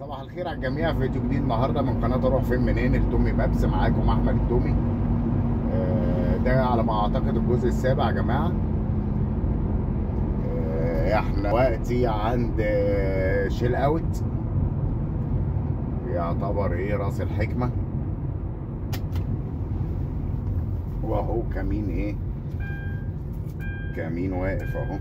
صباح الخير على الجميع في فيديو جديد النهارده من قناه اروح فين منين التومي مابس معاكم احمد التومي آه، ده على ما اعتقد الجزء السابع يا جماعه آه، احنا وقتي عند آه، شيل اوت يعتبر ايه راس الحكمه واهو كمين ايه كمين واقف اهو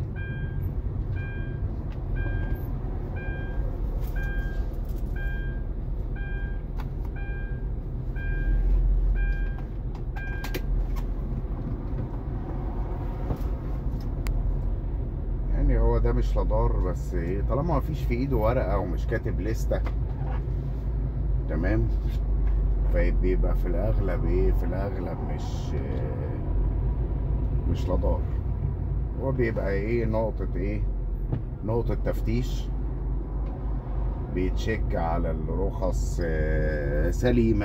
يعني هو ده مش لدار بس ايه طالما مفيش في ايده ورقه ومش كاتب لستة تمام فبيبقى في الاغلب ايه في الاغلب مش مش لدار هو بيبقى ايه نقطة ايه نقطة تفتيش بيتشيك على الرخص آه، سليمة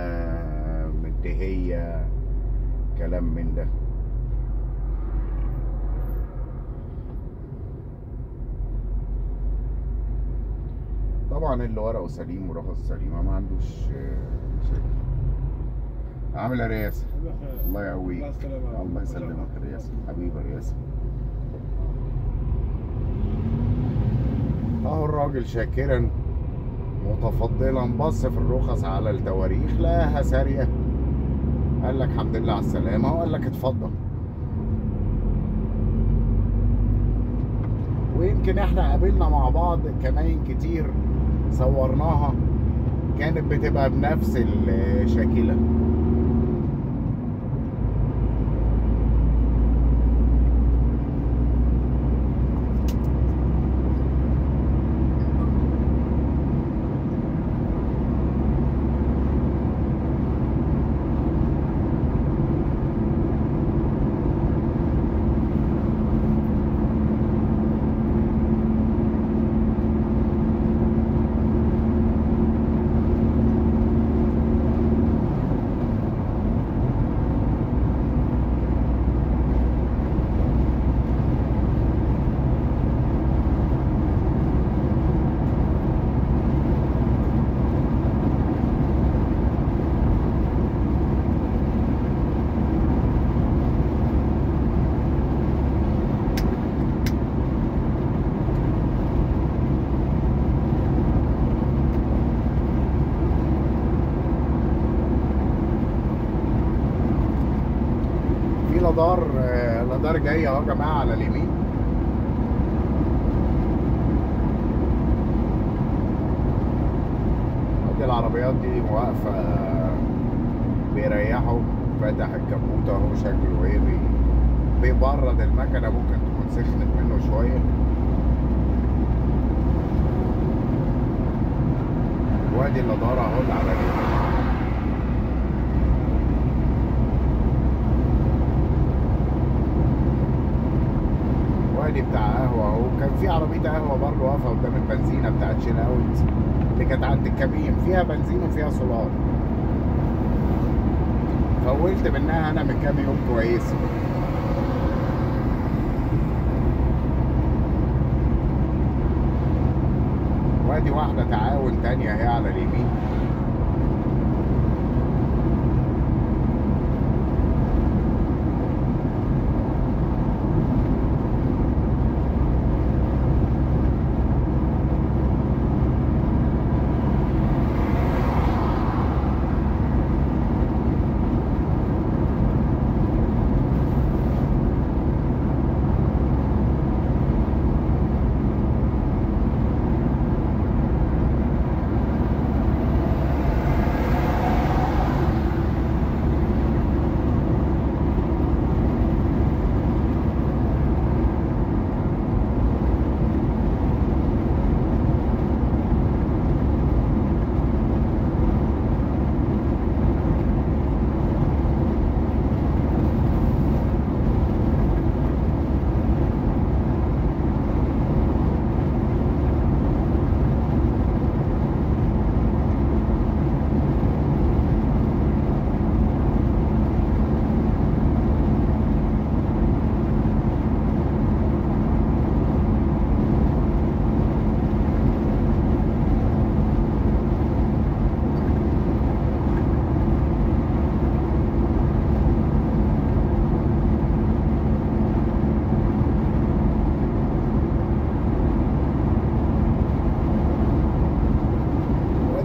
منتهية كلام من ده طبعا اللي ورقه سليم ورخص سليمة ما عندوش آه، مشاكل عامل يا رياسة الله يقويك الله يسلمك. الله يسلمك يا رياسة حبيبي يا رياسة اهو الراجل شاكرا متفضلا بص في الرخص على التواريخ لقاها سارية قال لك الحمد لله على السلامة وقال لك اتفضل ويمكن احنا قابلنا مع بعض كمائن كتير صورناها كانت بتبقى بنفس الشاكلة في لدار آه، لدار جاي اهو يا جماعه على اليمين ادي العربيات دي واقفه بيريحوا فاتح الكبوت اهو شكله ايه بي- بيبرد المكنه ممكن تكون سخنت منه شويه وادي اللدار اهو اللي على اليمين وادي بتاع قهوه اهو كان في عربيه قهوه برضه واقفه قدام البنزينه بتاعت شيل اوت اللي كانت عند الكمين فيها بنزين وفيها سولار فولت منها انا من كام يوم كويس وادي واحده تعاون تانية اهي على اليمين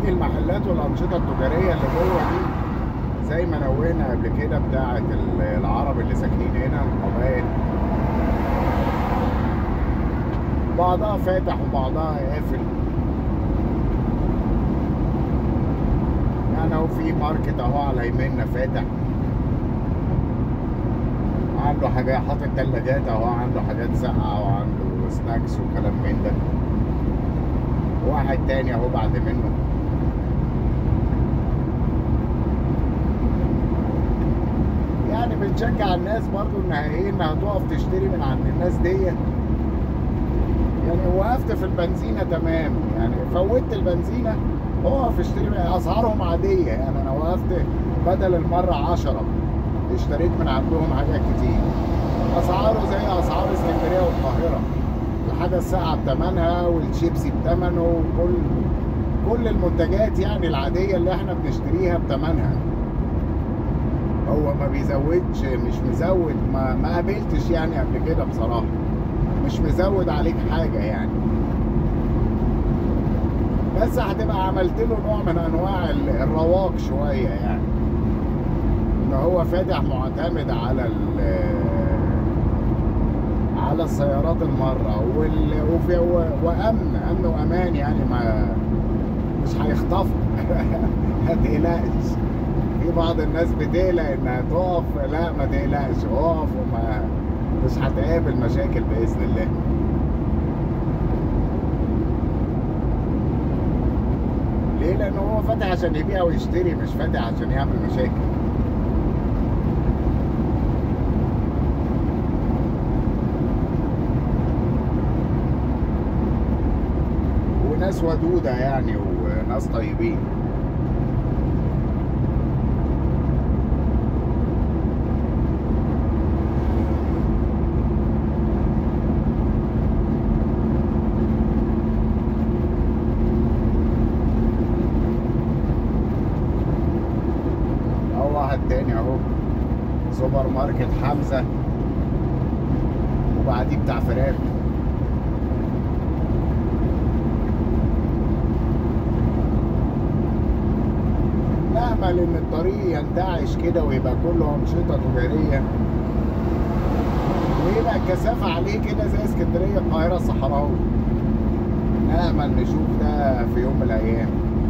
باقي المحلات والانشطه التجاريه اللي جوه دي زي ما نوهنا قبل كده بتاعه ال- العرب اللي ساكنين هنا القبائل بعضها فاتح وبعضها قافل يعني اهو في ماركت اهو على يميننا فاتح عنده حاجات حاطط تلاجات اهو عنده حاجات ساقعه وعنده سناكس وكلام من ده واحد تاني اهو بعد منه يعني بنشجع الناس برضو انها ايه انها تقف تشتري من عند الناس ديت يعني وقفت في البنزينة تمام يعني فوتت البنزينة اقف اشتري من اسعارهم عادية يعني انا وقفت بدل المرة عشرة اشتريت من عندهم حاجات كتير اسعاره زي اسعار اسكندرية والقاهرة الحاجة الساعة بتمنها والشيبسي بتمنه وكل كل المنتجات يعني العادية اللي احنا بنشتريها بتمنها هو ما بيزودش مش مزود ما, ما قابلتش يعني قبل كده بصراحة مش مزود عليك حاجة يعني بس هتبقى عملت له نوع من انواع ال- الرواق شوية يعني ان هو فاتح معتمد على ال- على السيارات المرة وال... وفي... و- وامن امن وامان يعني ما مش هيخطفك ما تقلقش في بعض الناس بتقلق انها تقف لا ما تقلقش اقف وما مش هتقابل مشاكل باذن الله ليه لان هو فاتح عشان يبيع ويشتري مش فاتح عشان يعمل مشاكل وناس ودودة يعني وناس طيبين اهو واحد تاني اهو سوبر ماركت حمزة وبعديه بتاع فراخ نأمل إن الطريق ينتعش كده ويبقى كله أنشطة تجارية ويبقى الكثافة عليه كده زي اسكندرية القاهرة الصحراوي نأمل نشوف ده في يوم من الأيام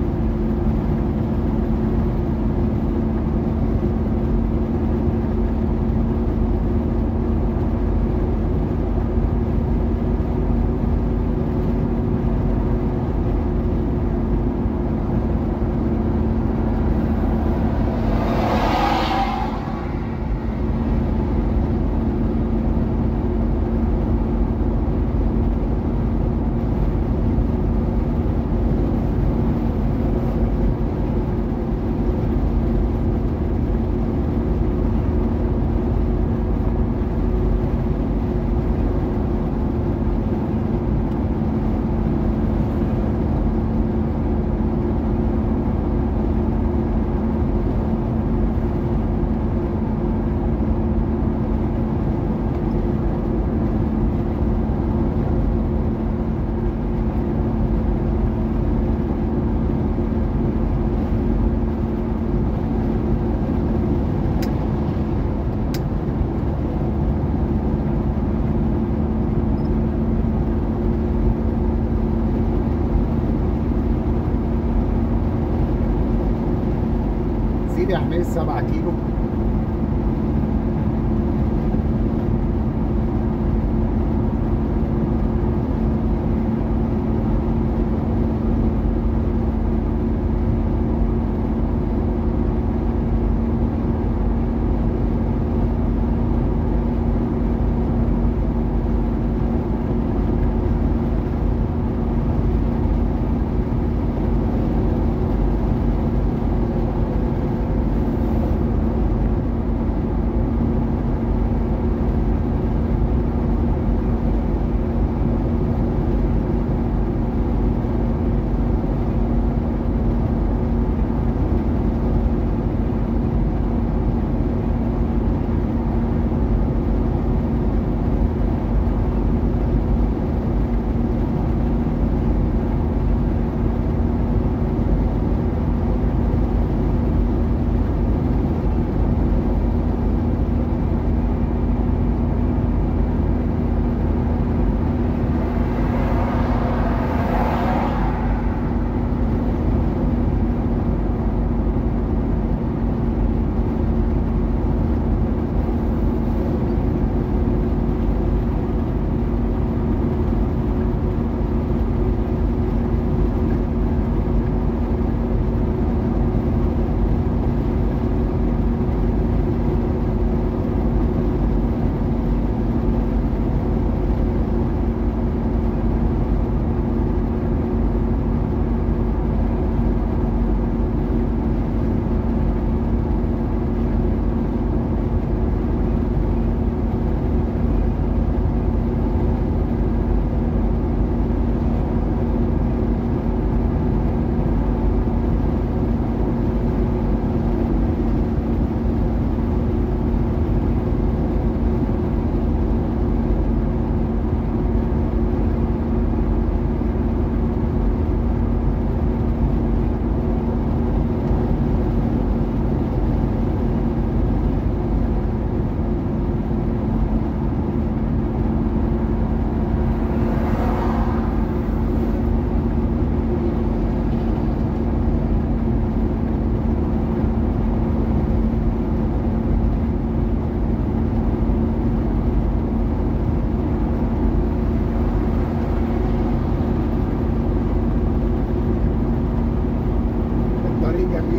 سيدي حنيس 7 كيلو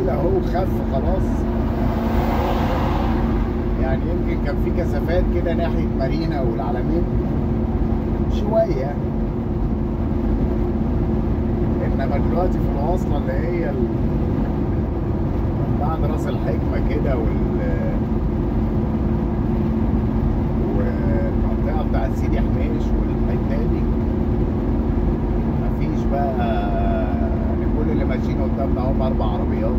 الليل اهو خف خلاص يعني يمكن كان في كثافات كده ناحيه مارينا والعلمين شويه انما دلوقتي في الواصله اللي هي ال... بعد راس الحكمه كده وال والمنطقه بتاعت سيدي حميش والحته دي مفيش بقى يعني كل اللي ماشيين قدامنا هم اربع عربيات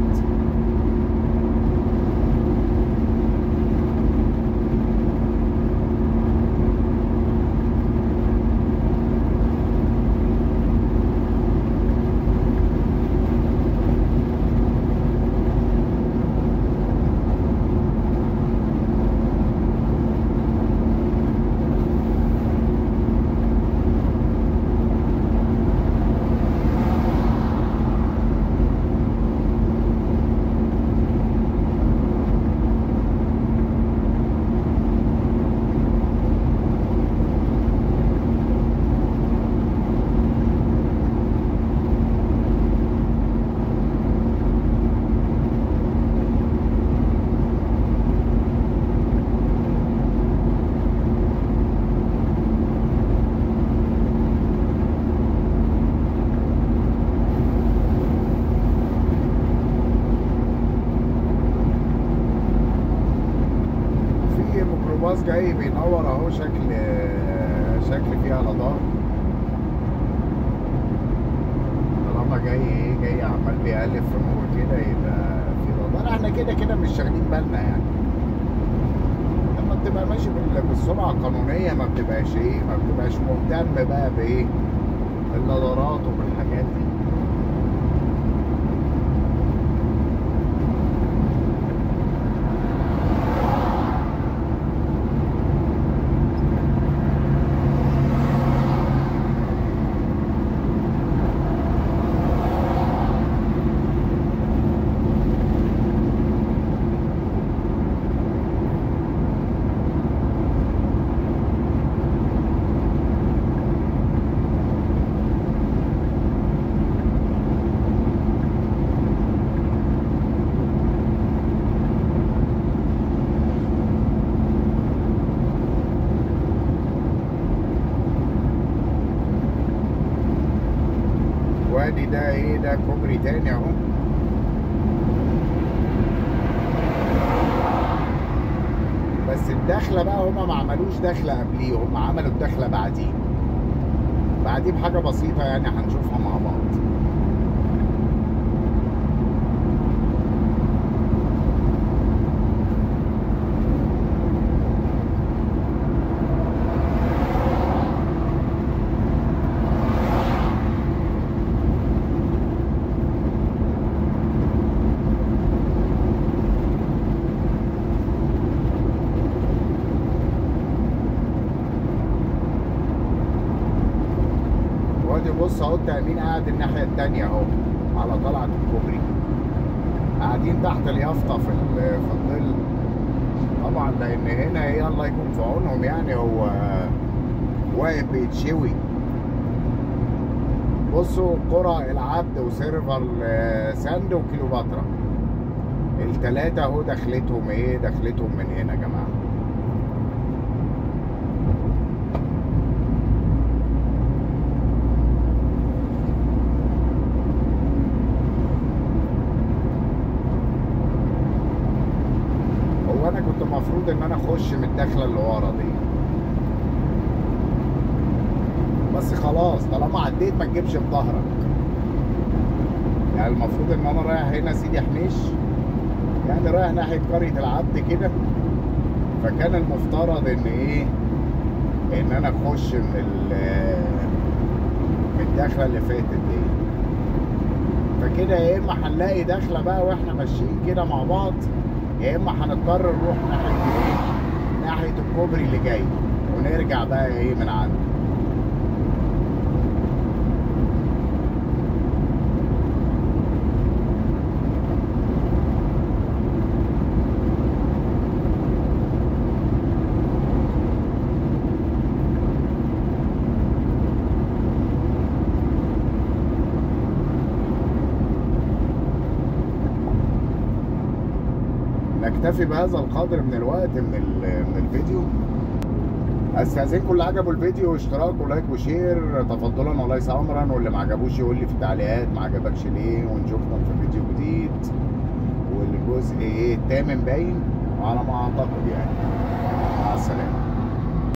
في ميكروباص جاي بينور اهو شكل شكل فيها رادار طالما جاي ايه جاي عمال بيألف في نور كده يبقى في رادار احنا كده كده مش شاغلين بالنا يعني لما بتبقى ماشي بال- بالسرعه القانونيه ما بتبقاش ايه ما بتبقاش مهتم بقى بايه بالرادارات وبالحاجات دي وادي ده ايه ده كوبري تاني اهو بس الدخله بقى هما ما عملوش دخله قبليه هما عملوا الدخله بعديه بعديه بحاجه بسيطه يعني هنشوفها مع بعض وادي بص اهو التأمين قاعد الناحية التانية اهو على طلعة الكوبري قاعدين تحت اليافطة في ال- في الظل طبعا لأن هنا ايه الله يكون في عونهم يعني هو واقف بيتشوي بصوا قرى العبد وسيرفر آه، ساند وكيلوباترا التلاتة اهو دخلتهم ايه دخلتهم من هنا يا جماعة هو انا كنت المفروض ان انا اخش من الدخله اللي ورا دي بس خلاص طالما عديت ما تجيبش في ظهرك يعني المفروض ان انا رايح هنا سيدي حنيش يعني رايح ناحيه قريه العبد كده فكان المفترض ان ايه ان انا اخش من ال- من الدخله اللي فاتت دي فكده يا اما هنلاقي دخله بقى واحنا ماشيين كده مع بعض يا اما هنضطر نروح ناحيه ايه ناحيه الكوبري اللي جاي ونرجع بقى ايه من عنده نكتفي بهذا القدر من الوقت من ال- من الفيديو استاذنكم اللي عجبه الفيديو اشتراك ولايك وشير تفضلا وليس امرا واللي ما عجبوش يقول لي في التعليقات ما عجبكش ليه ونشوفكم في فيديو جديد والجزء ايه الثامن باين على ما اعتقد يعني مع السلامه